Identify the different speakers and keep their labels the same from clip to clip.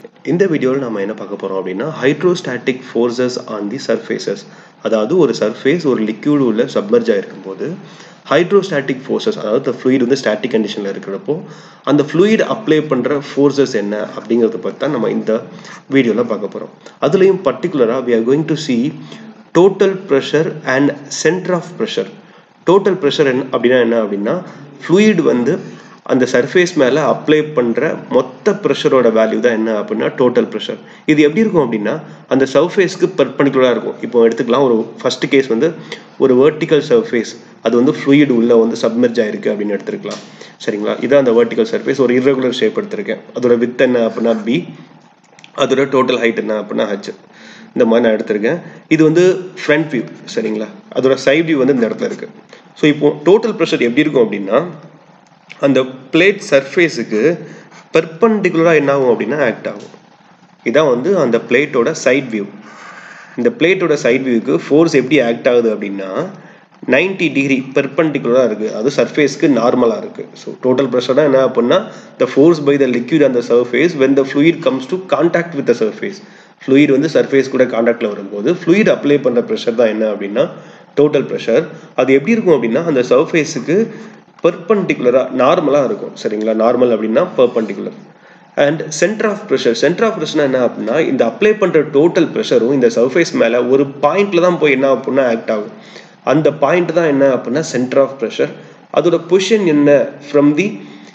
Speaker 1: இந்த வீடியோவில் நம்ம என்ன பார்க்க போகிறோம் அப்படின்னா hydrostatic forces on the surfaces அதாவது ஒரு சர்ஃபேஸ் ஒரு லிக்யூடு உள்ள சப்மர்ஜ் ஆகிருக்கும் போது ஹைட்ரோஸ்டாட்டிக் ஃபோர்ஸஸ் அதாவது ஃப்ளூயிட் வந்து ஸ்டாட்டிக் கண்டிஷனில் இருக்கிறப்போ அந்த ஃப்ளூயிட் அப்ளை பண்ணுற ஃபோர்ஸஸ் என்ன அப்படிங்கிறத பற்றி தான் நம்ம இந்த வீடியோவில் பார்க்க போகிறோம் அதுலேயும் பர்டிகுலராக we are going to see total pressure and centre of pressure total pressure என்ன அப்படின்னா என்ன அப்படின்னா ஃப்ளூயிட் வந்து அந்த சர்ஃபேஸ் மேலே அப்ளை பண்ணுற மொத்த ப்ரெஷரோட வேல்யூ தான் என்ன அப்படின்னா டோட்டல் ப்ரெஷர் இது எப்படி இருக்கும் அப்படின்னா அந்த சர்ஃபேஸ்க்கு பர்பனிகுலராக இருக்கும் இப்போ எடுத்துக்கலாம் ஒரு ஃபர்ஸ்ட் கேஸ் வந்து ஒரு வெர்டிக்கல் சர்ஃபேஸ் அது வந்து ஃப்ளூயிட் உள்ள வந்து சப்மெர்ஜ் ஆயிருக்கு அப்படின்னு எடுத்துருக்கலாம் சரிங்களா இதான் அந்த வெர்டிக்கல் சர்ஃபேஸ் ஒரு இர்ரெகுலர் ஷேப் எடுத்திருக்கேன் அதோட வித் என்ன அப்படின்னா பி அதோட டோட்டல் ஹைட் என்ன அப்படின்னா ஹச் இந்த மாதிரி நான் எடுத்திருக்கேன் இது வந்து ஃப்ரண்ட் வியூ சரிங்களா அதோட சைட் வியூ வந்து இந்த இடத்துல இருக்கு ஸோ இப்போ டோட்டல் ப்ரெஷர் எப்படி இருக்கும் அப்படின்னா அந்த பிளேட் சர்ஃபேஸுக்கு பெர்பண்டிகுலராக என்ன ஆகும் அப்படின்னா ஆக்ட் ஆகும் இதான் வந்து அந்த பிளேட்டோட சைட் வியூ இந்த பிளேட்டோட சைட் வியூக்கு ஃபோர்ஸ் எப்படி ஆக்ட் ஆகுது அப்படின்னா நைன்டி டிகிரி பெர்பண்டிகுலராக இருக்குது அது சர்ஃபேஸ்க்கு நார்மலாக இருக்குது ஸோ டோட்டல் ப்ரெஷர்னா என்ன அப்படின்னா the force by the liquid அந்த surface when the fluid comes to contact with the surface fluid வந்து சர்ஃபேஸ் கூட கான்டாக்டில் வரும்போது ஃப்ளூயிட் அப்ளை பண்ணுற ப்ரெஷர் தான் என்ன அப்படின்னா டோட்டல் ப்ரெஷர் அது எப்படி இருக்கும் அப்படின்னா அந்த சர்ஃபேஸுக்கு பெர்பண்டிகுலராக நார்மலாக இருக்கும் சரிங்களா நார்மல் அப்படின்னா perpendicular and centre of pressure centre of pressure என்ன அப்படின்னா இந்த அப்ளை பண்ணுற டோட்டல் ப்ரெஷரும் இந்த சர்ஃபேஸ் மேலே ஒரு பாயிண்ட்ல தான் போய் என்ன அப்படின்னா ஆக்ட் ஆகும் அந்த பாயிண்ட் தான் என்ன அப்படின்னா சென்டர் ஆஃப் ப்ரெஷர் அதோட பொசிஷன் என்ன from the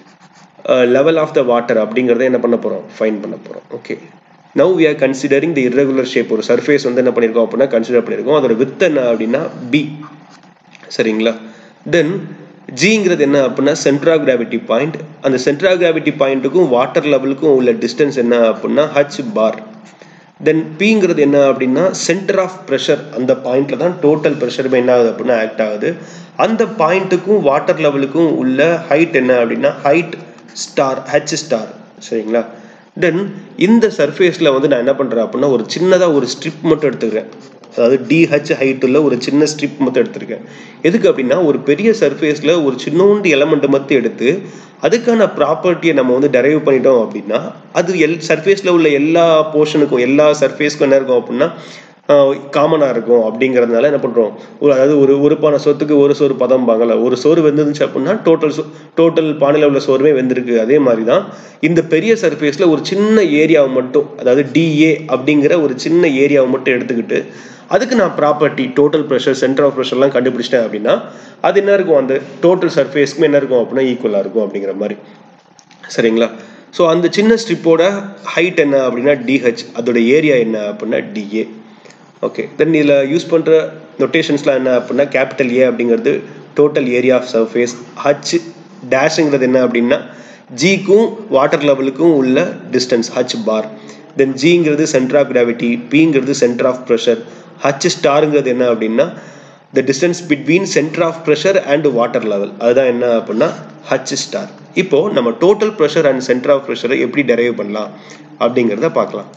Speaker 1: level of the water அப்படிங்கிறத என்ன பண்ண போகிறோம் ஃபைன் பண்ண போகிறோம் okay now we are considering the irregular shape ஒரு சர்ஃபேஸ் வந்து என்ன பண்ணியிருக்கோம் அப்படின்னா கன்சிடர் பண்ணியிருக்கோம் அதோட வித் என்ன அப்படின்னா பி சரிங்களா தென் ஜிங்கிறது என்ன அப்படின்னா சென்ட்ரா கிராவிட்டி பாயிண்ட் அந்த சென்ட்ரா கிராவிட்டி பாயிண்ட்டுக்கும் வாட்டர் லெவலுக்கும் உள்ள டிஸ்டன்ஸ் என்ன அப்படின்னா ஹச் பார் தென் பிங்கிறது என்ன அப்படின்னா சென்டர் ஆஃப் ப்ரெஷர் அந்த பாயிண்ட்ல தான் டோட்டல் ப்ரெஷருமே என்ன ஆகுது அப்படின்னா ஆக்ட் ஆகுது அந்த பாயிண்ட்டுக்கும் வாட்டர் லெவலுக்கும் உள்ள ஹைட் என்ன அப்படின்னா ஹைட் ஸ்டார் ஹச் ஸ்டார் சரிங்களா தென் இந்த சர்ஃபேஸில் வந்து நான் என்ன பண்ணுறேன் அப்படின்னா ஒரு சின்னதாக ஒரு ஸ்ட்ரிப் மட்டும் எடுத்துக்கிறேன் அதாவது டிஹெச் ஹைட் உள்ள ஒரு சின்ன ஸ்ட்ரிப் மட்டும் எடுத்திருக்கேன் எதுக்கு அப்படின்னா ஒரு பெரிய சர்ஃபேஸில் ஒரு சின்னோண்டு எலமெண்ட் மட்டும் எடுத்து அதுக்கான ப்ராப்பர்ட்டியை நம்ம வந்து டெரைவ் பண்ணிட்டோம் அப்படின்னா அது எல் சர்ஃபேஸில் உள்ள எல்லா போர்ஷனுக்கும் எல்லா சர்ஃபேஸ்க்கும் என்ன இருக்கும் அப்படின்னா காமனாக இருக்கும் அப்படிங்கிறதுனால என்ன பண்ணுறோம் ஒரு அதாவது ஒரு ஒரு பானை சொத்துக்கு ஒரு சோறு பதம் பாங்கல ஒரு சோறு வெந்துருந்துச்சு அப்படின்னா டோட்டல் டோட்டல் பானையில் உள்ள சோறுமே வெந்திருக்கு அதே மாதிரி தான் இந்த பெரிய சர்ஃபேஸில் ஒரு சின்ன ஏரியாவை மட்டும் அதாவது டிஏ அப்படிங்கிற ஒரு சின்ன ஏரியாவை மட்டும் எடுத்துக்கிட்டு அதுக்கு நான் property total pressure centre of ப்ரெஷர்லாம் கண்டுபிடிச்சிட்டேன் அப்படின்னா அது என்ன இருக்கும் அந்த டோட்டல் சர்ஃபேஸ்க்குமே என்ன இருக்கும் அப்படின்னா ஈக்குவலாக இருக்கும் அப்படிங்கிற மாதிரி சரிங்களா ஸோ அந்த சின்ன ஸ்ட்ரிப்போட ஹைட் என்ன அப்படின்னா டிஹெச் அதோட ஏரியா என்ன அப்படின்னா டிஏ ஓகே தென் இதில் யூஸ் பண்ணுற நொட்டேஷன்ஸ்லாம் என்ன அப்படின்னா கேபிட்டல் ஏ அப்படிங்கிறது total area of surface H டேஷுங்கிறது என்ன அப்படின்னா ஜிக்கும் வாட்டர் லெவலுக்கும் உள்ள டிஸ்டன்ஸ் ஹச் பார் தென் ஜிங்கிறது சென்டர் ஆஃப் கிராவிட்டி பிங்கிறது சென்டர் ஆஃப் ப்ரெஷர் ஹச் ஸ்டாருங்கிறது என்ன அப்படின்னா the distance between centre of pressure and water level அதுதான் என்ன அப்படின்னா ஹச் ஸ்டார் இப்போ நம்ம total pressure and centre of ப்ரெஷரை எப்படி டெரைவ் பண்ணலாம் அப்படிங்கிறத பார்க்கலாம்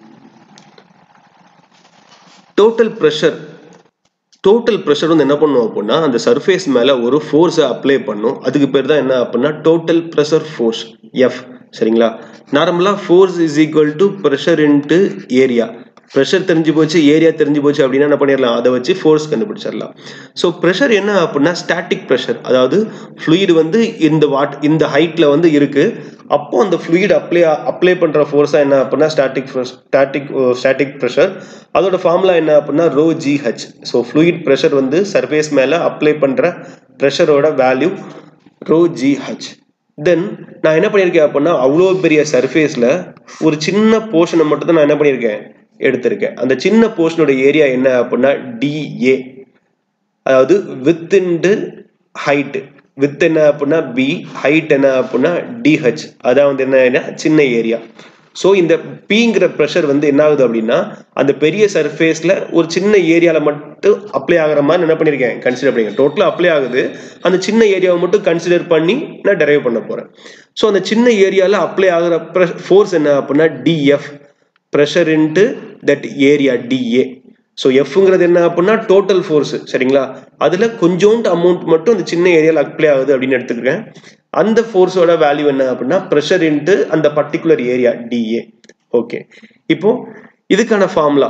Speaker 1: டோட்டல் ப்ரெஷர் டோட்டல் ப்ரெஷர் வந்து என்ன பண்ணும் அப்படின்னா அந்த சர்ஃபேஸ் மேலே ஒரு ஃபோர்ஸை அப்ளை பண்ணும் அதுக்கு பேர் தான் என்ன அப்படின்னா டோட்டல் ப்ரெஷர் ஃபோர்ஸ் எஃப் சரிங்களா நார்மலாக force is equal to pressure into area pressure தெரிஞ்சு போச்சு ஏரியா தெரிஞ்சு போச்சு அப்படின்னா என்ன பண்ணிடலாம் அதை வச்சு ஃபோர்ஸ் கண்டுபிடிச்சிடலாம் ஸோ ப்ரெஷர் என்ன அப்படின்னா ஸ்டாட்டிக் ப்ரெஷர் அதாவது ஃப்ளூயிட் வந்து இந்த வாட் இந்த ஹைட்டில் வந்து இருக்குது அப்போ அந்த ஃப்ளூயிட் அப்ளை அப்ளை பண்ணுற ஃபோர்ஸாக என்ன அப்படின்னா ஸ்டாட்டிக் ஸ்டாட்டிக் ஸ்டாட்டிக் ப்ரெஷர் அதோட ஃபார்முலா என்ன அப்படின்னா rho GH so fluid pressure வந்து சர்ஃபேஸ் மேலே அப்ளை பண்ணுற ப்ரெஷரோட வேல்யூ ரோ ஜிஹெச் தென் நான் என்ன பண்ணியிருக்கேன் அப்படின்னா அவ்வளோ பெரிய சர்ஃபேஸில் ஒரு சின்ன போர்ஷனை மட்டும் தான் நான் என்ன பண்ணியிருக்கேன் எடுத்திருக்கேன் அந்த சின்ன போர்ஷனோட ஏரியா என்ன அப்படின்னா டிஏ அதாவது வித் இன்டு ஹைட்டு வித் என்ன அப்படின்னா பி ஹைட் என்ன அப்படின்னா டிஹெச் அதான் வந்து என்ன சின்ன ஏரியா ஸோ இந்த பிங்கிற ப்ரெஷர் வந்து என்ன ஆகுது அப்படின்னா அந்த பெரிய சர்ஃபேஸில் ஒரு சின்ன ஏரியாவில் மட்டும் அப்ளை ஆகிற மாதிரி என்ன பண்ணியிருக்கேன் கன்சிடர் பண்ணியிருக்கேன் டோட்டலாக அப்ளை ஆகுது அந்த சின்ன ஏரியாவை மட்டும் கன்சிடர் பண்ணி நான் டெரைவ் பண்ண போகிறேன் ஸோ அந்த சின்ன ஏரியாவில் அப்ளை ஆகிற ஃபோர்ஸ் என்ன அப்படின்னா DF pressure into that area DA so எஃப்ங்கிறது என்ன அப்படின்னா டோட்டல் ஃபோர்ஸ் சரிங்களா அதில் கொஞ்சோண்டு அமௌண்ட் மட்டும் இந்த சின்ன ஏரியாவில் அப்ளை ஆகுது அப்படின்னு எடுத்துக்கிறேன் அந்த ஃபோர்ஸோட வேல்யூ என்ன அப்படின்னா ப்ரெஷர் இன்ட்டு அந்த பர்டிகுலர் ஏரியா டிஏ ஓகே இப்போ இதுக்கான ஃபார்முலா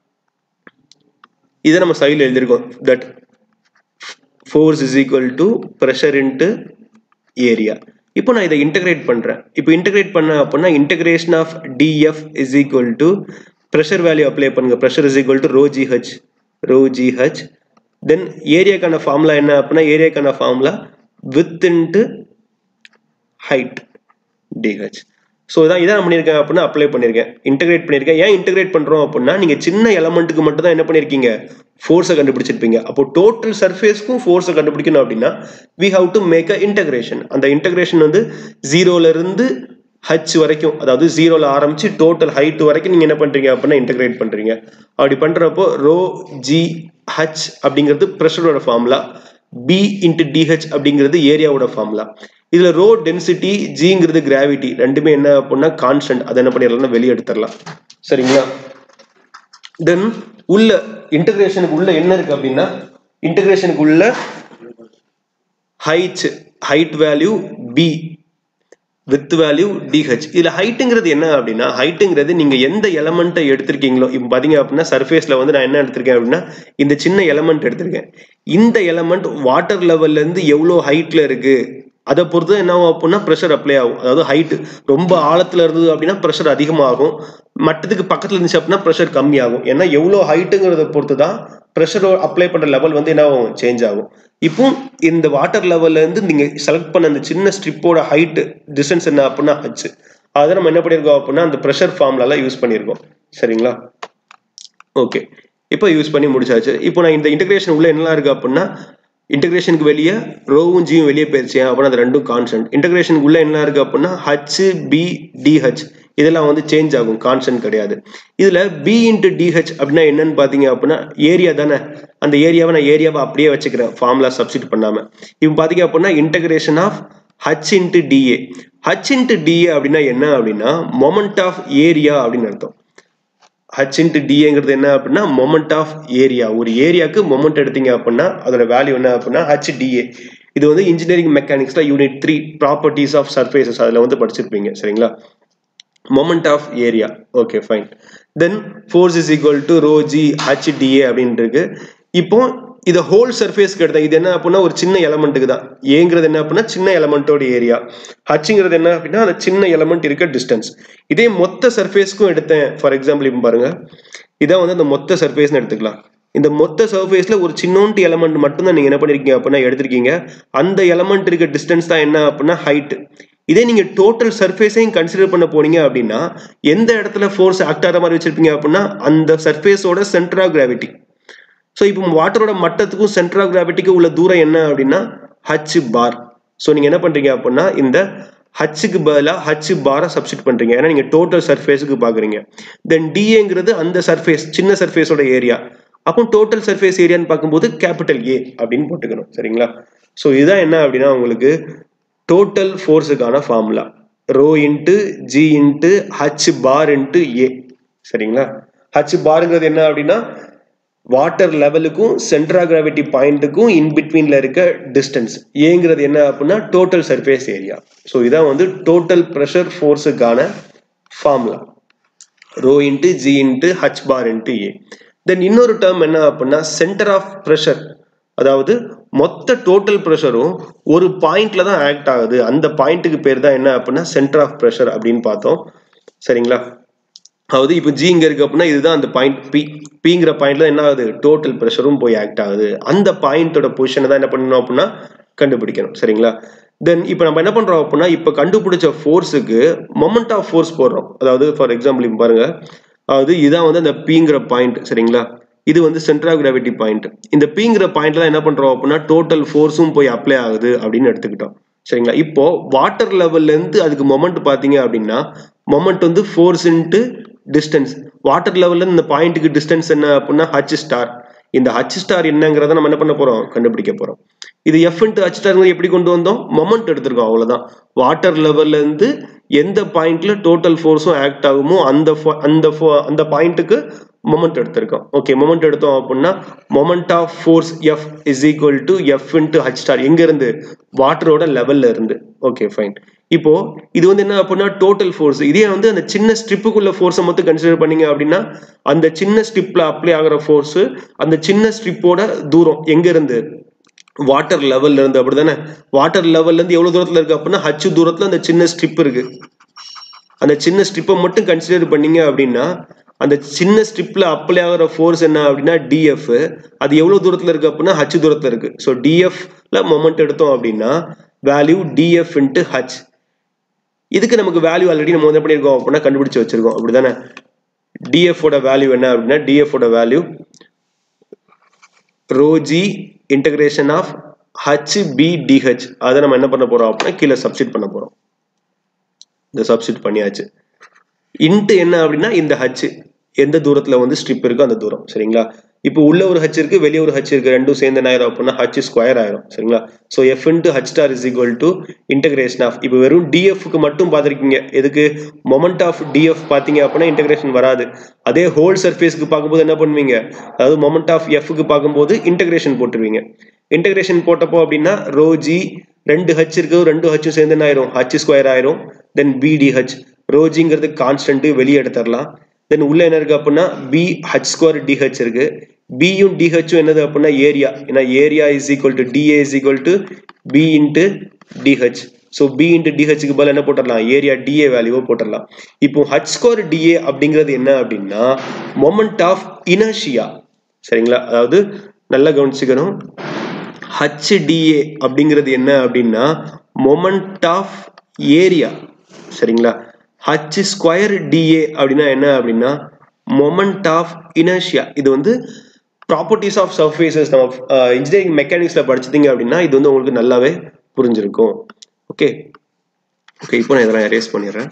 Speaker 1: இதை நம்ம சைடில் எழுதியிருக்கோம் that force is equal to pressure into area இப்போ நான் இதை இன்டகிரேட் பண்ணுறேன் இப்போ இன்டகிரேட் பண்ண அப்படின்னா integration of DF is equal to pressure value apply பண்ணுங்க pressure is equal to rho GH rho GH then ஏரியாக்கான ஃபார்முலா என்ன அப்படின்னா ஏரியாக்கான formula with into height DH so இதான் இதான் பண்ணியிருக்கேன் அப்படின்னா அப்ளை பண்ணியிருக்கேன் இன்டகிரேட் பண்ணியிருக்கேன் ஏன் இன்டகிரேட் பண்ணுறோம் அப்படின்னா நீங்கள் சின்ன எலமெண்ட்டுக்கு மட்டும் தான் என்ன பண்ணியிருக்கீங்க ஃபோர்ஸை கண்டுபிடிச்சிருப்பீங்க அப்போ டோட்டல் சர்ஃபேஸ்க்கும் ஃபோர்ஸை கண்டுபிடிக்கணும் அப்படின்னா we have to make a integration அந்த இன்டகிரேஷன் வந்து ஜீரோலேருந்து ஹச் வரைக்கும் அதாவது ஜீரோவில் ஆரம்பிச்சு டோட்டல் ஹைட் வரைக்கும் நீங்கள் என்ன பண்ணுறீங்க அப்படின்னா இன்டகிரேட் பண்ணுறீங்க அப்படி பண்ணுறப்போ ரோ ஜி ஹச் அப்படிங்கிறது ப்ரெஷரோட ஃபார்முலா பி இன்ட்டு டிஹெச் அப்படிங்கிறது ஏரியாவோட ஃபார்முலா இதுல ரோ டென்சிட்டி ஜிங்கிறது கிராவிட்டி ரெண்டுமே என்ன அப்படின்னா கான்ஸ்டன்ட் அதை என்ன பண்ணிடலாம்னா வெளியே எடுத்துடலாம் சரிங்களா தென் உள்ள இன்டகிரேஷனுக்கு உள்ள என்ன இருக்கு அப்படின்னா இன்டகிரேஷனுக்கு உள்ள height height value B with value DH இதுல ஹைட்டுங்கிறது என்ன அப்படின்னா ஹைட்டுங்கிறது நீங்க எந்த எலமெண்ட்டை எடுத்திருக்கீங்களோ இப்போ பாத்தீங்க அப்படின்னா சர்ஃபேஸ்ல வந்து நான் என்ன எடுத்திருக்கேன் அப்படின்னா இந்த சின்ன எலமெண்ட் எடுத்திருக்கேன் இந்த எலமெண்ட் வாட்டர் லெவல்ல இருந்து எவ்வளோ ஹைட்ல இருக்கு அதை பொறுத்து என்ன ஆகும் அப்படின்னா ப்ரெஷர் அப்ளை ஆகும் அதாவது ஹைட் ரொம்ப ஆழத்துல இருந்தது அப்படின்னா ப்ரெஷர் அதிகமாகும் மட்டத்துக்கு பக்கத்துல இருந்துச்சு அப்படின்னா ப்ரெஷர் கம்மியாகும் ஏன்னா எவ்வளோ ஹைட்டுங்கிறத பொறுத்து தான் ப்ரெஷர் அப்ளை பண்ற லெவல் வந்து என்ன ஆகும் சேஞ்ச் ஆகும் இப்போ இந்த வாட்டர் லெவல்ல இருந்து நீங்க செலக்ட் பண்ண அந்த சின்ன ஸ்ட்ரிப்போட ஹைட் டிஸ்டன்ஸ் என்ன அப்படின்னா ஹச் அதை நம்ம என்ன பண்ணியிருக்கோம் அப்படின்னா அந்த ப்ரெஷர் ஃபார்ம்லாம் யூஸ் பண்ணியிருக்கோம் சரிங்களா ஓகே இப்போ யூஸ் பண்ணி முடிச்சாச்சு இப்போ நான் இந்த இன்டகிரேஷன் உள்ள என்னலாம் இருக்கு அப்படின்னா இன்டகிரேஷனுக்கு வெளியே ரோவும் ஜியும் வெளியே போயிருச்சு அப்படின்னா அது ரெண்டும் கான்ஸ்டன்ட் இன்டகிரேஷனுக்கு உள்ள என்ன இருக்கு அப்படின்னா ஹச் பி டிஹெச் இதெல்லாம் வந்து சேஞ்ச் ஆகும் கான்ஸ்டன்ட் கிடையாது இதுல பி இன்ட்டு டிஹெச் அப்படின்னா என்னன்னு பாத்தீங்க அப்படின்னா ஏரியா தானே அந்த ஏரியாவை நான் ஏரியாவை அப்படியே வச்சுக்கிறேன் ஃபார்முலா சப்ஸ்டிட் பண்ணாம இப்போ பாத்தீங்க அப்படின்னா integration of H into DA H into DA அப்படின்னா என்ன அப்படின்னா மொமெண்ட் ஆஃப் ஏரியா அப்படின்னு அர்த்தம் ஹச் இன்ட்டு டிஏங்கிறது என்ன அப்படின்னா மொமெண்ட் ஆஃப் ஏரியா ஒரு ஏரியாவுக்கு மொமெண்ட் எடுத்தீங்க அப்படின்னா அதோட வேல்யூ என்ன அப்படின்னா ஹச் டிஏ இது வந்து இன்ஜினியரிங் மெக்கானிக்ஸ்ல unit three properties of surfaces அதில் வந்து படிச்சிருப்பீங்க சரிங்களா moment of area okay fine then force is equal to rho G H DA அப்படின்னு இருக்கு இப்போ இதை ஹோல் சர்ஃபேஸ்க்கு எடுத்தேன் இது என்ன அப்படின்னா ஒரு சின்ன எலமெண்ட்டுக்கு தான் ஏங்கிறது என்ன அப்படின்னா சின்ன எலமெண்ட்டோட ஏரியா ஹச்சுங்கிறது என்ன அப்படின்னா அந்த சின்ன எலமெண்ட் இருக்க டிஸ்டன்ஸ் இதே மொத்த சர்ஃபேஸ்க்கும் எடுத்தேன் ஃபார் எக்ஸாம்பிள் இப்போ பாருங்க இதான் வந்து அந்த மொத்த சர்ஃபேஸ்னு எடுத்துக்கலாம் இந்த மொத்த சர்ஃபேஸ்ல ஒரு சின்னோண்டு எலமெண்ட் மட்டும் தான் நீங்க என்ன பண்ணிருக்கீங்க அப்படின்னா எடுத்திருக்கீங்க அந்த எலமெண்ட் இருக்க டிஸ்டன்ஸ் தான் என்ன அப்படின்னா ஹைட் இதே நீங்க டோட்டல் சர்ஃபேஸையும் கன்சிடர் பண்ண போனீங்க அப்படின்னா எந்த இடத்துல ஃபோர்ஸ் ஆக்ட் ஆகிற மாதிரி வச்சிருப்பீங்க அப்படின்னா அந்த சர்ஃபேஸோட சென்டர் ஆஃப் கிராவிட்டி ஸோ இப்போ வாட்டரோட மட்டத்துக்கும் சென்டர் ஆஃப் கிராவிட்டிக்கும் உள்ள தூரம் என்ன அப்படின்னா ஹச் பார் ஸோ நீங்கள் என்ன பண்ணுறீங்க அப்படின்னா இந்த ஹச்சுக்கு பதிலாக ஹச் பாரை சப்ஸ்டிட் பண்ணுறீங்க ஏன்னா நீங்கள் டோட்டல் சர்ஃபேஸுக்கு பார்க்குறீங்க தென் டிஏங்கிறது அந்த சர்ஃபேஸ் சின்ன சர்ஃபேஸோட ஏரியா அப்போ டோட்டல் சர்ஃபேஸ் ஏரியான்னு பார்க்கும்போது கேபிட்டல் ஏ அப்படின்னு போட்டுக்கணும் சரிங்களா ஸோ இதுதான் என்ன அப்படின்னா உங்களுக்கு டோட்டல் ஃபோர்ஸுக்கான formula rho into G into H bar into A சரிங்களா ஹச் பாருங்கிறது என்ன அப்படின்னா வாட்டர் லெவலுக்கும் சென்ட்ரா கிராவிட்டி பாயிண்ட்டுக்கும் இன் பிட்வீன்ல இருக்க டிஸ்டன்ஸ் ஏங்கிறது என்ன அப்படின்னா டோட்டல் சர்ஃபேஸ் ஏரியா ஸோ இதான் வந்து டோட்டல் ப்ரெஷர் ஃபோர்ஸுக்கான formula rho into G into H bar into A then இன்னொரு டேர்ம் என்ன அப்படின்னா சென்டர் ஆஃப் ப்ரெஷர் அதாவது மொத்த டோட்டல் ப்ரெஷரும் ஒரு பாயிண்ட்ல தான் ஆக்ட் ஆகுது அந்த பாயிண்ட்டுக்கு பேர் தான் என்ன அப்படின்னா சென்டர் ஆஃப் ப்ரெஷர் அப்படின்னு பார்த்தோம் சரிங்களா அதாவது இப்போ ஜி இங்க இருக்கு அப்படின்னா இதுதான் அந்த பாயிண்ட் பி பிங்கிற பாயிண்ட்ல என்ன ஆகுது டோட்டல் ப்ரெஷரும் போய் ஆக்ட் ஆகுது அந்த பாயிண்டோட பொசிஷனை தான் என்ன பண்ணணும் அப்படின்னா கண்டுபிடிக்கணும் சரிங்களா தென் இப்போ நம்ம என்ன பண்றோம் அப்படின்னா இப்போ கண்டுபிடிச்ச ஃபோர்ஸுக்கு மொமெண்ட் ஆஃப் ஃபோர்ஸ் போடுறோம் அதாவது ஃபார் எக்ஸாம்பிள் இப்போ பாருங்க அதாவது இதான் வந்து அந்த பிங்கிற பாயிண்ட் சரிங்களா இது வந்து சென்டர் ஆஃப் கிராவிட்டி பாயிண்ட் இந்த பிங்கிற பாயிண்ட்ல என்ன பண்றோம் அப்படின்னா டோட்டல் ஃபோர்ஸும் போய் அப்ளை ஆகுது அப்படின்னு எடுத்துக்கிட்டோம் சரிங்களா இப்போ வாட்டர் லெவல்ல இருந்து அதுக்கு மொமெண்ட் பாத்தீங்க அப்படின்னா மொமெண்ட் வந்து ஃபோர்ஸ் இன்ட்டு டிஸ்டன்ஸ் வாட்டர் லெவல்ல இந்த பாயிண்ட்டுக்கு டிஸ்டன்ஸ் என்ன அப்படின்னா ஹச் ஸ்டார் இந்த ஹச் ஸ்டார் என்னங்கிறத நம்ம என்ன பண்ண போறோம் கண்டுபிடிக்க போறோம் இது எஃப் இன்ட்டு ஹச் ஸ்டார் எப்படி கொண்டு வந்தோம் மொமெண்ட் எடுத்திருக்கோம் அவ்வளவுதான் வாட்டர் லெவல்ல இருந்து எந்த பாயிண்ட்ல டோட்டல் ஃபோர்ஸும் ஆக்ட் ஆகுமோ அந்த அந்த அந்த பாயிண்ட்டுக்கு மொமெண்ட் எடுத்திருக்கோம் ஓகே மொமெண்ட் எடுத்தோம் அப்படின்னா moment of force F is equal to F into H star எங்க இருந்து வாட்டரோட லெவல்ல இருந்து ஓகே ஃபைன் இப்போ இது வந்து என்ன அப்படின்னா டோட்டல் ஃபோர்ஸ் இதே வந்து அந்த சின்ன ஸ்ட்ரிப்புக்குள்ள ஃபோர்ஸை மட்டும் கன்சிடர் பண்ணீங்க அப்படின்னா அந்த சின்ன ஸ்ட்ரிப்ல அப்ளை ஆகிற ஃபோர்ஸ் அந்த சின்ன ஸ்ட்ரிப்போட தூரம் எங்க இருந்து வாட்டர் லெவல்ல இருந்து அப்படிதானே வாட்டர் லெவல்ல இருந்து எவ்வளவு தூரத்துல இருக்கு அப்படின்னா ஹச் தூரத்துல அந்த சின்ன ஸ்ட்ரிப் இருக்கு அந்த சின்ன ஸ்ட்ரிப்பை மட்டும் கன்சிடர் பண்ணீங்க அப்படின்னா அந்த சின்ன ஸ்ட்ரிப்ல அப்ளை ஆகிற ஃபோர்ஸ் என்ன அப்படின்னா டிஎஃப் அது எவ்வளவு தூரத்துல இருக்கு அப்படின்னா ஹச் தூரத்துல இருக்கு ஸோ டிஎஃப்ல மொமெண்ட் எடுத்தோம் அப்படின்னா வேல்யூ டிஎஃப் இன்ட்டு ஹச் இதுக்கு நமக்கு வேல்யூ ஆல்ரெடி நம்ம வந்து பண்ணியிருக்கோம் அப்படின்னா கண்டுபிடிச்சு வச்சிருக்கோம் அப்படிதானே டிஎஃப் ஓட வேல்யூ என்ன அப்படின்னா டிஎஃப் ஓட value rho G integration of H B DH அதை நம்ம என்ன பண்ண போறோம் அப்படின்னா கீழே சப்ஸ்டிட் பண்ண போறோம் இந்த சப்ஸ்டிட் பண்ணியாச்சு இன்ட்டு என்ன அப்படின்னா இந்த ஹச் எந்த தூரத்துல வந்து ஸ்ட்ரிப் இருக்கோ அந்த தூரம் சரிங்களா இப்போ உள்ள ஒரு ஹச் இருக்கு வெளியே ஒரு ஹச் இருக்கு ரெண்டும் சேர்ந்து என்ன ஆயிரும் அப்படின்னா ஹச் ஸ்கொயர் ஆயிரும் சரிங்களா so F into H star is equal to integration of இப்போ வெறும் டிஎஃப்க்கு மட்டும் பார்த்துருக்கீங்க எதுக்கு மொமெண்ட் ஆஃப் டிஎஃப் பார்த்தீங்க அப்படின்னா இன்டகிரேஷன் வராது அதே ஹோல் சர்ஃபேஸ்க்கு பார்க்கும்போது என்ன பண்ணுவீங்க அதாவது மொமெண்ட் ஆஃப் எஃப்க்கு பார்க்கும்போது இன்டகிரேஷன் போட்டுருவீங்க இன்டகிரேஷன் போட்டப்போ அப்படின்னா ரோஜி ரெண்டு ஹச் இருக்கு ரெண்டு ஹச்சும் சேர்ந்து என்ன ஆயிரும் ஹச் ஸ்கொயர் ஆயிரும் தென் பிடிஹெச் ரோஜிங்கிறது கான்ஸ்டன்ட் வெளியே எடுத்துடலாம் தென் உள்ள என்ன இருக்கு அப்படின்னா பி ஹச் ஸ்கொயர் டிஹெச் இருக்கு பியும் டிஹெச்சும் என்னது அப்படின்னா ஏரியா ஏன்னா area is equal to DA is equal to B into DH so B into டிஹெச்சுக்கு பதில் என்ன போட்டுடலாம் ஏரியா டிஏ வேல்யூவோ போட்டுடலாம் இப்போ ஹச் ஸ்கொயர் டிஏ அப்படிங்கிறது என்ன அப்படின்னா மொமெண்ட் ஆஃப் இனர்ஷியா சரிங்களா அதாவது நல்லா கவனிச்சுக்கணும் ஹச்டிஏ அப்படிங்கிறது என்ன அப்படின்னா மொமெண்ட் ஆஃப் ஏரியா சரிங்களா ஹச் ஸ்கொயர் டிஏ அப்படின்னா என்ன அப்படின்னா மொமெண்ட் ஆஃப் இனர்ஷியா இது வந்து ப்ராப்பர்ட்டிஸ் ஆஃப் சர்ஃபேசஸ் நம்ம இன்ஜினியரிங் மெக்கானிக்ஸ்ல படிச்சிட்டீங்க அப்படின்னா இது வந்து உங்களுக்கு நல்லாவே புரிஞ்சிருக்கும் ஓகே ஓகே இப்போ நான் இதெல்லாம் எரேஸ் பண்ணிடுறேன்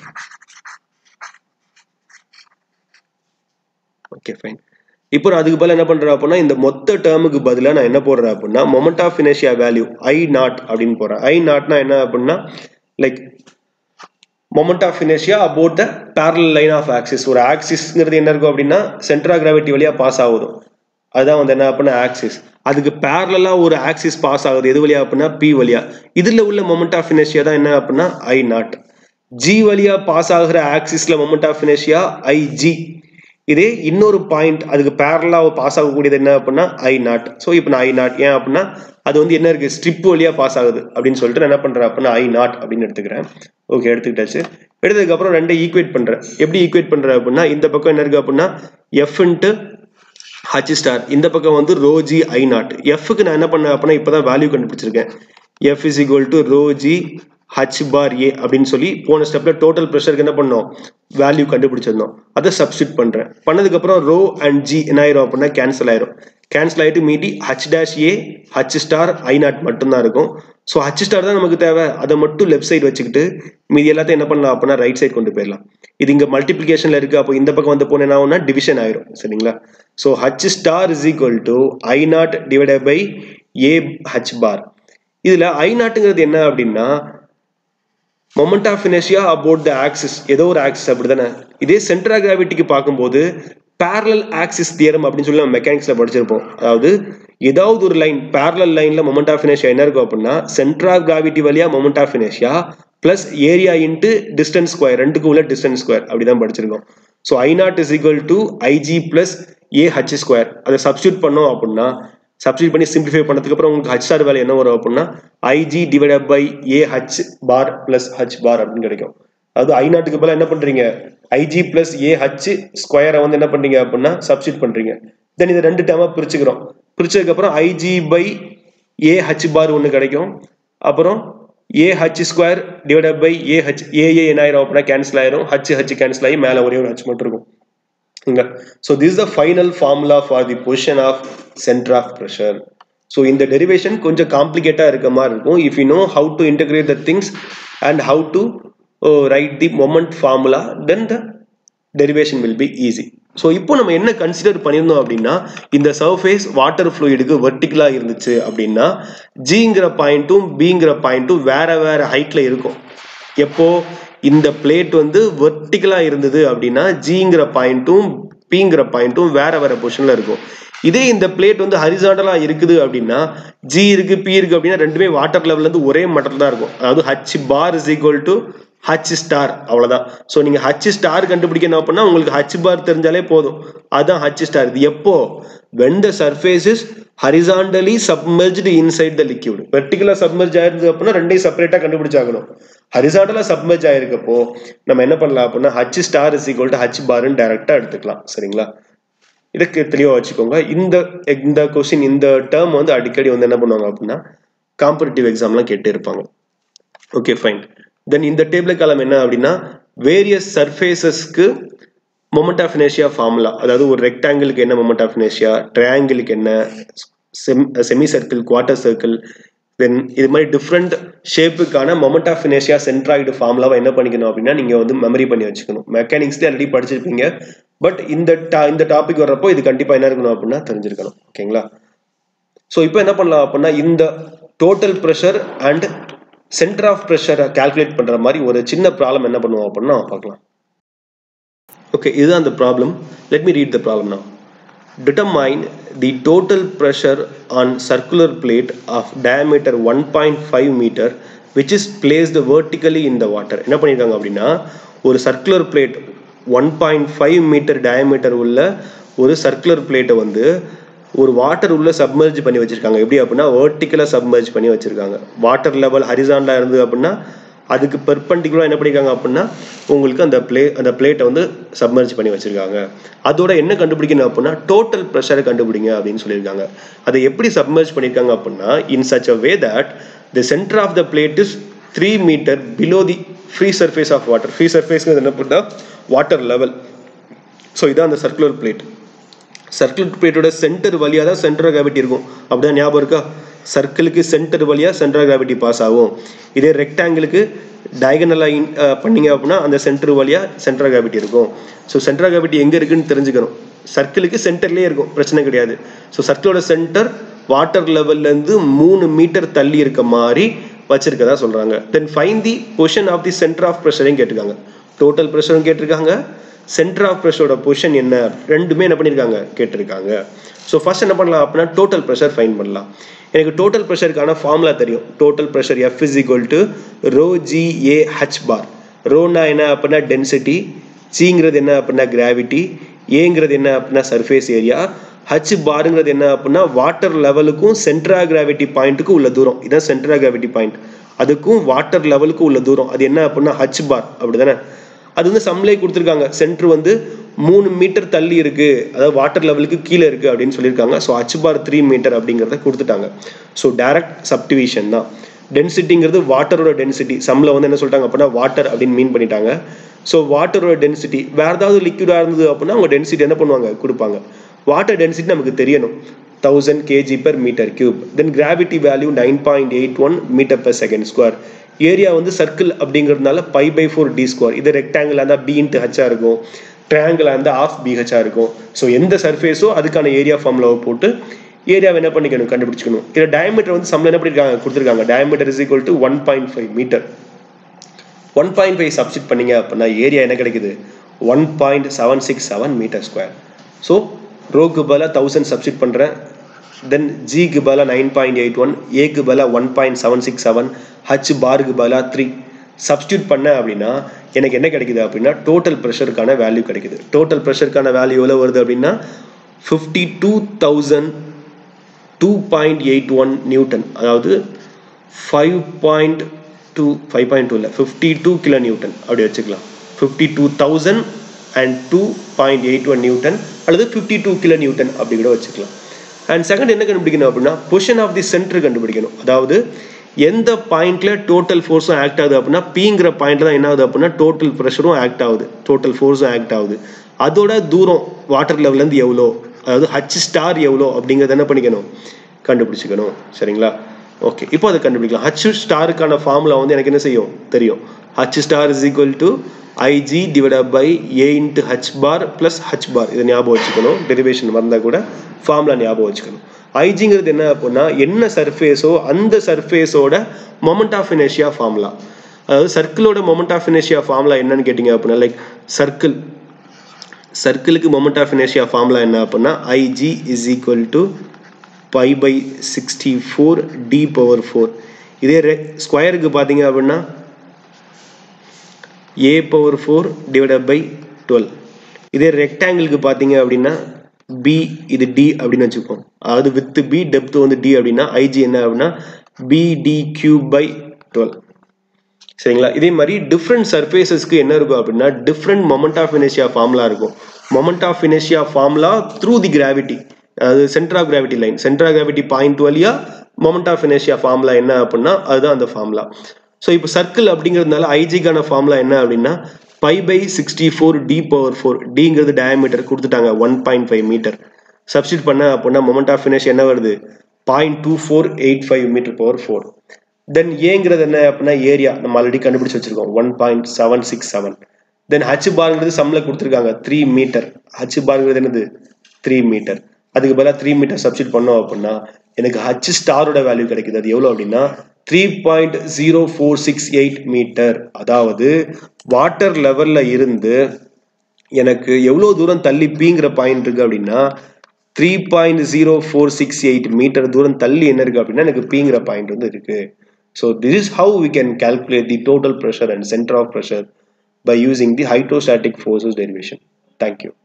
Speaker 1: ஓகே ஃபைன் இப்போ நான் அதுக்கு பதில் என்ன பண்றேன் அப்படின்னா இந்த மொத்த டேர்முக்கு பதிலாக நான் என்ன போடுறேன் அப்படின்னா moment of inertia value I naught அப்படின்னு போடுறேன் ஐ நாட்னா என்ன அப்படின்னா like moment of inertia about the parallel line of axis ஒரு ஆக்சிஸ்ங்கிறது என்ன இருக்கும் அப்படின்னா சென்ட்ரா கிராவிட்டி வழியா பாஸ் ஆகுது அதுதான் வந்து என்ன அப்படின்னா ஆக்சிஸ் அதுக்கு பேரலா ஒரு ஆக்சிஸ் பாஸ் ஆகுது எது வழியா அப்படின்னா பி வழியா இதுல உள்ள மொமெண்ட் ஆஃப் இனர்ஷியா தான் என்ன அப்படின்னா ஐ நாட் ஜி வழியா பாஸ் ஆகுற ஆக்சிஸ்ல moment of inertia I G இதே இன்னொரு பாயிண்ட் அதுக்கு பேரலா பாஸ் ஆகக்கூடியது என்ன அப்படின்னா ஐ நாட் ஸோ இப்போ நான் ஐ நாட் ஏன் அப்படின்னா அது வந்து என்ன இருக்கு ஸ்ட்ரிப் வழியா பாஸ் ஆகுது அப்படின்னு சொல்லிட்டு நான் என்ன பண்றேன் அப்படின்னா ஐ நாட் அப்படின்னு எடுத்துக்கிறேன் ஓகே எடுத்துக்கிட்டாச்சு எடுத்ததுக்கு அப்புறம் ரெண்டை ஈக்குவேட் பண்றேன் எப்படி ஈக்குவேட் பண்றேன் அப்படின்னா இந்த பக்கம் என்ன இருக்கு அப்படின்னா எஃப் இன்ட்டு ஹச் ஸ்டார் இந்த பக்கம் வந்து ரோஜி ஐ நாட் எஃப்க்கு நான் என்ன பண்ணேன் அப்படின்னா இப்போதான் வேல்யூ கண்டுபிடிச்சிருக்கேன் F is equal to rho G H bar A அப்படின்னு சொல்லி போன ஸ்டெப்ல டோட்டல் ப்ரெஷருக்கு என்ன பண்ணோம் வேல்யூ கண்டுபிடிச்சிருந்தோம் அதை சப்ஸ்டியூட் பண்றேன் பண்ணதுக்கு அப்புறம் ரோ அண்ட் ஜி என்ன ஆயிரும் அப்படின்னா கேன்சல் ஆயிரும் கேன்சல் ஆயிட்டு மீதி H dash A H star I naught மட்டும்தான் இருக்கும் ஸோ ஹச் ஸ்டார் தான் நமக்கு தேவை அதை மட்டும் லெஃப்ட் சைடு வச்சுக்கிட்டு மீதி எல்லாத்தையும் என்ன பண்ணலாம் அப்படின்னா ரைட் சைடு கொண்டு போயிடலாம் இது இங்க மல்டிபிளிகேஷன்ல இருக்கு அப்போ இந்த பக்கம் வந்து போனேன்னா ஆகும்னா டிவிஷன் ஆயிரும் சரிங்களா so H star is equal to I naught divided by A H bar இதுல ஐ நாட்டுங்கிறது என்ன அப்படின்னா moment of inertia about the axis ஏதோ ஒரு ஆக்சிஸ் அப்படிதானே இதே சென்ட்ரா கிராவிட்டிக்கு பார்க்கும்போது பேரலல் ஆக்சிஸ் தியரம் அப்படின்னு சொல்லி நம்ம மெக்கானிக்ஸ்ல படிச்சிருப்போம் அதாவது ஏதாவது ஒரு லைன் பேரலல் லைன்ல மொமெண்ட் ஆஃப் இனர்ஷியா என்ன இருக்கும் அப்படின்னா சென்ட்ரா கிராவிட்டி வழியா moment of inertia plus area into distance square ரெண்டுக்கு உள்ள டிஸ்டன்ஸ் ஸ்கொயர் அப்படிதான் படிச்சிருக்கோம் so I naught is equal to IG plus A H square அதை சப்ஸ்டியூட் பண்ணோம் அப்படின்னா சப்ஸ்டியூட் பண்ணி சிம்பிளிஃபை பண்ணதுக்கு அப்புறம் உங்களுக்கு ஹச் ஸ்டார் வேலை என்ன வரும் அப்படின்னா IG divide by A H bar plus H bar அப்படின்னு கிடைக்கும் அதாவது ஐ நாட்டுக்கு பதிலாக என்ன பண்றீங்க ஐஜி பிளஸ் ஏ ஹச் ஸ்கொயரை வந்து என்ன பண்றீங்க அப்படின்னா சப்ஸ்டியூட் பண்றீங்க தென் இதை ரெண்டு டேமா பிரிச்சுக்கிறோம் பிரிச்சதுக்கு அப்புறம் IG by A H bar ஒன்று கிடைக்கும் அப்புறம் A H square divide by A H A A என்ன ஆயிரும் அப்படின்னா கேன்சல் ஆயிரும் ஹச் ஹச் கேன்சல் ஆகி மேலே ஒரே ஒரு ஹச் மட்டும் இருக்கும் so this is the final formula for the position of centre of pressure so இந்த டெரிவேஷன் கொஞ்சம் காம்ப்ளிகேட்டாக இருக்க மாதிரி இருக்கும் if you know how to integrate the things and how to write the moment formula then the derivation will be easy so இப்போ நம்ம என்ன consider பண்ணியிருந்தோம் அப்படின்னா இந்த சர்ஃபேஸ் வாட்டர் ஃப்ளூயிடுக்கு வெர்டிக்கலாக இருந்துச்சு அப்படின்னா ஜிங்கிற பாயிண்ட்டும் பிங்கிற பாயிண்ட்டும் வேற வேற ஹைட்ல இருக்கும் எப்போ இந்த பிளேட் வந்து வெர்டிக்கலா இருந்தது அப்படின்னா ஜிங்கிற பாயிண்ட்டும் பிங்கிற பாயிண்ட்டும் வேற வேற பொசிஷன்ல இருக்கும் இதே இந்த பிளேட் வந்து ஹரிசாண்டலா இருக்குது அப்படின்னா ஜி இருக்கு பி இருக்கு அப்படின்னா ரெண்டுமே வாட்டர் லெவல்ல இருந்து ஒரே மட்டத்தில் தான் இருக்கும் அதாவது H bar is equal to H star அவ்வளவுதான் ஸோ நீங்க ஹச் ஸ்டார் கண்டுபிடிக்கணும் அப்படின்னா உங்களுக்கு ஹச் பார் தெரிஞ்சாலே போதும் அதுதான் ஹச் ஸ்டார் இது எப்போ when the surface is horizontally submerged inside the liquid வெர்டிகலா சப்மர்ஜ் ஆயிருந்தது அப்படின்னா ரெண்டையும் செப்பரேட்டா கண்டுபிடிச்சாகணும் ஹரிசாண்டலா சப்மர்ஜ் ஆயிருக்கப்போ நம்ம என்ன பண்ணலாம் அப்படின்னா H star is equal to H பார்னு டைரக்டா எடுத்துக்கலாம் சரிங்களா இதுக்கு தெளிவா வச்சுக்கோங்க இந்த இந்த கொஸ்டின் இந்த டேர்ம் வந்து அடிக்கடி வந்து என்ன பண்ணுவாங்க அப்படின்னா காம்படிட்டிவ் எக்ஸாம்லாம் கேட்டு இருப்பாங்க ஓகே ஃபைன் தென் இந்த டேபிள் காலம் என்ன அப்படின்னா வேரியஸ் சர்ஃபேசஸ்க்கு மொமெண்ட் ஆஃப் இனேஷியா ஃபார்முலா அதாவது ஒரு ரெக்டாங்கிளுக்கு என்ன மொமெண்ட் ஆஃப் இனேஷியா ட்ரையாங்கிளுக்கு என்ன semi circle quarter circle then இது மாதிரி டிஃப்ரெண்ட் ஷேப்புக்கான மொமெண்ட் ஆஃப் இனேஷியா சென்ட்ராய்டு ஃபார்முலாவை என்ன பண்ணிக்கணும் அப்படின்னா நீங்கள் வந்து மெமரி பண்ணி வச்சுக்கணும் மெக்கானிக்ஸ்லேயே ஆல்ரெடி படிச்சிருப்பீங்க பட் இந்த டா இந்த டாபிக் வர்றப்போ இது கண்டிப்பாக என்ன இருக்கணும் அப்படின்னா தெரிஞ்சிருக்கணும் ஓகேங்களா ஸோ இப்போ என்ன பண்ணலாம் அப்படின்னா இந்த total pressure and centre of ப்ரெஷரை கால்குலேட் பண்ணுற மாதிரி ஒரு சின்ன ப்ராப்ளம் என்ன பண்ணுவோம் அப்படின்னா பார்க்கலாம் ஓகே இதுதான் அந்த problem let me read the problem now determine the total pressure on circular plate of diameter 1.5 meter which is placed vertically in the water என்ன பண்ணியிருக்காங்க அப்படின்னா ஒரு circular plate one point five metre diameter உள்ள ஒரு circular பிளேட்டை வந்து ஒரு water உள்ள சப்மர்ஜ் பண்ணி வச்சிருக்காங்க எப்படி அப்படின்னா வேர்ட்டிக்கலாக சப்மர்ஜ் பண்ணி வச்சிருக்காங்க வாட்டர் லெவல் ஹரிசாண்டா இருந்தது அப்படின்னா அதுக்கு பெர்பண்டிகுலராக என்ன பண்ணியிருக்காங்க அப்படின்னா உங்களுக்கு அந்த பிளே அந்த பிளேட்டை வந்து சப்மர்ஜ் பண்ணி வச்சிருக்காங்க அதோட என்ன கண்டுபிடிக்கணும் அப்படின்னா டோட்டல் ப்ரெஷரை கண்டுபிடிங்க அப்படின்னு சொல்லியிருக்காங்க அதை எப்படி சப்மர்ஜ் பண்ணியிருக்காங்க அப்படின்னா in such a way that the centre of the plate is three metre below the free surface of water free சர்ஃபேஸ்ங்கிறது என்ன பண்ணா வாட்டர் லெவல் ஸோ இதான் அந்த சர்க்குலர் பிளேட் சர்க்குலர் பிளேட்டோட சென்டர் வழியாக தான் சென்டர் கிராவிட்டி இருக்கும் அப்படிதான் ஞாபகம் இருக்கா சர்க்கிளுக்கு சென்டர் வழியாக சென்ட்ரல் கிராவிட்டி பாஸ் ஆகும் இதே ரெக்டாங்கிளுக்கு டயகனலாக பண்ணீங்க அப்படின்னா அந்த சென்டர் வழியாக சென்ட்ரல் கிராவிட்டி இருக்கும் ஸோ சென்ட்ரல் கிராவிட்டி எங்கே இருக்குன்னு தெரிஞ்சுக்கணும் சர்க்கிளுக்கு சென்டர்லேயே இருக்கும் பிரச்சனை கிடையாது ஸோ சர்க்கிளோட சென்டர் வாட்டர் லெவல்லேருந்து மூணு மீட்டர் தள்ளி இருக்க மாதிரி வச்சிருக்கதா சொல்கிறாங்க then find the position of the centre of ப்ரெஷரையும் கேட்டிருக்காங்க டோட்டல் ப்ரெஷரும் கேட்டிருக்காங்க சென்டர் ஆஃப் ப்ரெஷரோட பொசிஷன் என்ன ரெண்டுமே என்ன பண்ணியிருக்காங்க கேட்டிருக்காங்க ஸோ ஃபர்ஸ்ட் என்ன பண்ணலாம் அப்படின்னா டோட்டல் ப்ரெஷர் ஃபைன் பண்ணலாம் எனக்கு டோட்டல் ப்ரெஷருக்கான ஃபார்முலா தெரியும் total pressure F is equal to rho g A H bar ரோனா என்ன அப்படின்னா டென்சிட்டி ஜிங்கிறது என்ன அப்படின்னா கிராவிட்டி ஏங்கிறது என்ன அப்படின்னா சர்ஃபேஸ் ஏரியா ஹச் பாருங்கிறது என்ன அப்படின்னா வாட்டர் லெவலுக்கும் சென்ட்ரா கிராவிட்டி பாயிண்ட்டுக்கும் உள்ள தூரம் இதான் சென்ட்ரா கிராவிட்டி பாயிண்ட் அதுக்கும் வாட்டர் லெவலுக்கும் உள்ள தூரம் அது என்ன அப்படின்னா ஹச் பார் அப்படிதானே அது வந்து சம்லே கொடுத்துருக்காங்க சென்டர் வந்து மூணு மீட்டர் தள்ளி இருக்கு அதாவது வாட்டர் லெவலுக்கு கீழே இருக்கு அப்படின்னு சொல்லியிருக்காங்க so h bar three metre அப்படிங்கிறத கொடுத்துட்டாங்க ஸோ டைரக்ட் சப்டிவிஷன் தான் டென்சிட்டிங்கிறது வாட்டரோட டென்சிட்டி சம்ல வந்து என்ன சொல்லிட்டாங்க அப்படின்னா வாட்டர் அப்படின்னு மீன் பண்ணிட்டாங்க ஸோ வாட்டரோட டென்சிட்டி வேற ஏதாவது லிக்விடாக இருந்தது அப்படின்னா அவங்க டென்சிட்டி என்ன பண்ணுவாங்க கொடுப்பாங்க வாட்டர் டென்சிட்டி நமக்கு தெரியணும் thousand kg per metre cube then gravity value nine point eight one metre per second square area வந்து சர்க்கிள் அப்படிங்கிறதுனால pi by four d square இது ரெக்டாங்கிள் இருந்தால் பி இன்ட்டு ஹெச்சாக இருக்கும் ட்ரையாங்கிளாக இருந்தால் ஆஃப் பிஹெச்சாக இருக்கும் ஸோ எந்த சர்ஃபேஸோ அதுக்கான ஏரியா ஃபார்முலாவை போட்டு ஏரியாவை என்ன பண்ணிக்கணும் கண்டுபிடிச்சிக்கணும் இதில் டயமீட்டர் வந்து சம்மில் என்ன பண்ணியிருக்காங்க கொடுத்துருக்காங்க diameter is equal to one point five metre one point five substitute பண்ணீங்க அப்படின்னா ஏரியா என்ன கிடைக்குது one point seven six seven metre square so ரோக்கு பதிலாக தௌசண்ட் சப்ஸ்டிட் பண்ணுறேன் தென் ஜிக்கு பதிலாக நைன் பாயிண்ட் எயிட் ஒன் ஏக்கு பதிலாக one point seven six seven h பாருக்கு பதிலாக த்ரீ சப்ஸ்டியூட் பண்ண அப்படின்னா எனக்கு என்ன கிடைக்குது அப்படின்னா டோட்டல் ப்ரெஷருக்கான வேல்யூ கிடைக்குது டோட்டல் ப்ரெஷருக்கான வேல்யூ எவ்வளோ வருது அப்படின்னா fifty two thousand two point eight one newton அதாவது five point two five point two இல்லை ஃபிஃப்டி டூ கிலோ நியூட்டன் அப்படி வச்சுக்கலாம் fifty two thousand and two point eight one newton அல்லது ஃபிஃப்டி டூ கிலோ நியூட்டன் அப்படி கூட வச்சுக்கலாம் and second என்ன கண்டுபிடிக்கணும் அப்படின்னா பொசிஷன் ஆஃப் தி சென்டர் கண்டுபிடிக்கணும் அதாவது எந்த பாயிண்ட்ல டோட்டல் ஃபோர்ஸும் ஆக்ட் ஆகுது அப்படின்னா பிங்கிற பாயிண்ட்ல தான் என்ன ஆகுது அப்படின்னா டோட்டல் ப்ரெஷரும் ஆக்ட் ஆகுது டோட்டல் ஃபோர்ஸும் ஆக்ட் ஆகுது அதோட தூரம் வாட்டர் லெவல்லேருந்து எவ்வளோ அதாவது ஹச் ஸ்டார் எவ்வளோ அப்படிங்கிறத என்ன பண்ணிக்கணும் கண்டுபிடிச்சிக்கணும் சரிங்களா ஓகே இப்போ அதை கண்டுபிடிக்கலாம் ஹச் ஸ்டாருக்கான ஃபார்முலா வந்து எனக்கு என்ன செய்யும் தெரியும் h star is equal to IG divide by A into H bar plus h bar இதை ஞாபகம் வச்சுக்கணும் டெரிவேஷன் வந்தால் கூட ஃபார்முலா ஞாபகம் வச்சுக்கணும் ஐஜிங்கிறது என்ன அப்படின்னா என்ன சர்ஃபேஸோ அந்த சர்ஃபேஸோட மொமெண்ட் ஆஃப் இனேஷியா ஃபார்முலா அதாவது சர்க்கிளோட மொமெண்ட் ஆஃப் இனேஷியா ஃபார்முலா என்னன்னு கேட்டிங்க அப்படின்னா லைக் சர்க்கிள் சர்க்கிளுக்கு மொமெண்ட் ஆஃப் இனர்ஷியா ஃபார்முலா என்ன அப்படின்னா IG is equal to pi by sixty four d power four இதே ரெ ஸ்கொயருக்கு பார்த்தீங்க அப்படின்னா a power four divided by twelve இதே ரெக்டாங்கிளுக்கு பார்த்தீங்க அப்படின்னா பி இது டி அப்படின்னு வச்சுப்போம் அதாவது வித் பி டெப்த் வந்து டி அப்படின்னா ஐஜி என்ன அப்படின்னா பிடி கியூப் பை டுவெல் சரிங்களா இதே மாதிரி டிஃப்ரெண்ட் சர்ஃபேசஸ்க்கு என்ன இருக்கும் அப்படின்னா different moment of inertia formula இருக்கும் moment of inertia formula through the gravity அதாவது centre of gravity line centre of gravity point வழியா மொமெண்ட் ஆஃப் இனர்ஷியா ஃபார்முலா என்ன அப்படின்னா அதுதான் அந்த ஃபார்முலா ஸோ இப்போ சர்க்கிள் அப்படிங்கிறதுனால ஐஜிக்கான ஃபார்முலா என்ன அப்படின்னா pi by sixty four d power four டிங்கிறது டயமீட்டர் கொடுத்துட்டாங்க one point five metre substitute பண்ண அப்படின்னா மொமெண்ட் ஆஃப் இனர்ஷியா என்ன வருது point two four eight five metre power four then ஏங்கிறது என்ன அப்படின்னா ஏரியா நம்ம ஆல்ரெடி கண்டுபிடிச்சு வச்சிருக்கோம் one point seven six seven then h பார்ங்கிறது சம்ல கொடுத்துருக்காங்க த்ரீ மீட்டர் ஹச் பார்ங்கிறது என்னது த்ரீ மீட்டர் அதுக்கு பதிலாக த்ரீ மீட்டர் சப்ஸ்டிட் பண்ணோம் அப்படின்னா எனக்கு ஹச் ஸ்டாரோட வேல்யூ கிடைக்குது அது எவ்வளோ அப்படின்னா three point zero four six eight metre அதாவது வாட்டர் லெவல்ல இருந்து எனக்கு எவ்வளோ தூரம் தள்ளி பீங்கிற பாயிண்ட் இருக்கு அப்படின்னா three point zero four six eight metre தூரம் தள்ளி என்ன இருக்கு அப்படின்னா எனக்கு பீங்கிற பாயிண்ட் வந்து இருக்கு so this is how we can calculate the total pressure and centre of pressure by using the hydrostatic forces derivation. Thank you.